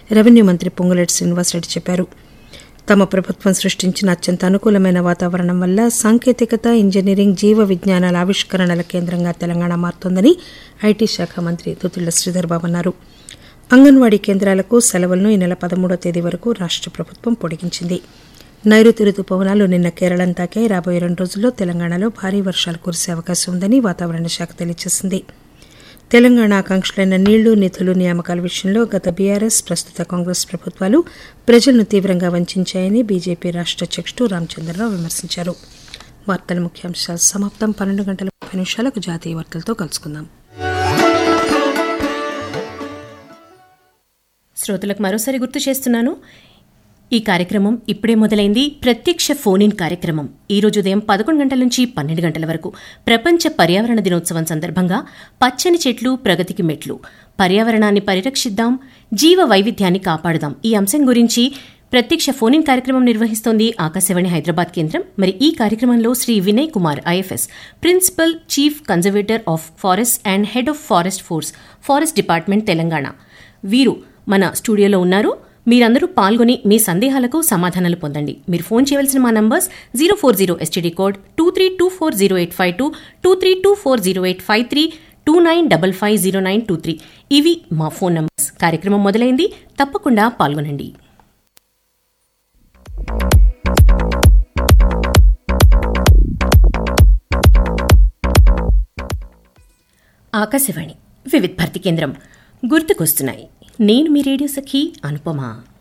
revenue మంత్రి పొంగులేటి శ్రీనివాసరెడ్డి చెప్పారు తమ ప్రభుత్వం సృష్టించిన అత్యంత అనుకూలమైన వాతావరణం వల్ల సాంకేతికత ఇంజనీరింగ్ జీవ విజ్ఞానాల ఆవిష్కరణల కేంద్రంగా తెలంగాణ మారుతోందని ఐటీ శాఖ మంత్రి తుతుళ్ల శ్రీధర్బాబు అన్నారు అంగన్వాడీ కేంద్రాలకు సెలవులను ఈ నెల పదమూడో తేదీ వరకు రాష్ట ప్రభుత్వం పొడిగించింది నైరుతి రుతుపవనాలు నిన్న కేరళం తాకాయి రాబోయే రెండు రోజుల్లో తెలంగాణలో భారీ వర్షాలు కురిసే అవకాశం ఉందని వాతావరణ శాఖ తెలియజేసింది తెలంగాణ ఆకాంక్షలైన నీళ్లు నిధులు నియామకాల విషయంలో గత బీఆర్ఎస్ ప్రస్తుత కాంగ్రెస్ ప్రభుత్వాలు ప్రజలను తీవ్రంగా వంచాయని బీజేపీ రాష్ట అధ్యక్షుడు రామచంద్రరావు విమర్శించారు వార్తల ముఖ్యాంశాలు సమాప్తం పన్నెండు గంటల ముప్పై నిమిషాలకు జాతీయ వార్తలతో కలుసుకుందాం శ్రోతలకు మరోసారి గుర్తు చేస్తున్నాను ఈ కార్యక్రమం ఇప్పుడే మొదలైంది ప్రత్యక్ష ఫోన్ ఇన్ కార్యక్రమం ఈ రోజు ఉదయం పదకొండు గంటల నుంచి పన్నెండు గంటల వరకు ప్రపంచ పర్యావరణ దినోత్సవం సందర్భంగా పచ్చని చెట్లు ప్రగతికి మెట్లు పర్యావరణాన్ని పరిరక్షిద్దాం జీవ వైవిధ్యాన్ని కాపాడుదాం ఈ అంశం గురించి ప్రత్యక్ష ఫోన్ ఇన్ కార్యక్రమం నిర్వహిస్తోంది ఆకాశవాణి హైదరాబాద్ కేంద్రం మరి ఈ కార్యక్రమంలో Shri Vinay Kumar IFS principal chief conservator of forest and head of forest force forest department Telangana వీరు మన స్టూడియోలో ఉన్నారు మీరందరూ పాల్గొని మీ సందేహాలకు సమాధానాలు పొందండి మీరు ఫోన్ చేయవలసిన మా numbers zero four zero STD code two three two four zero eight five two two three two four zero eight five three two nine double five zero nine two three ఇవి మా phone numbers కార్యక్రమం మొదలైంది తప్పకుండా పాల్గొనండి ఆకాశవాణి వివిధ్ భారతి కేంద్రం గుర్తుకొస్తున్నాయి నేను మీ radio సఖి అనుపమ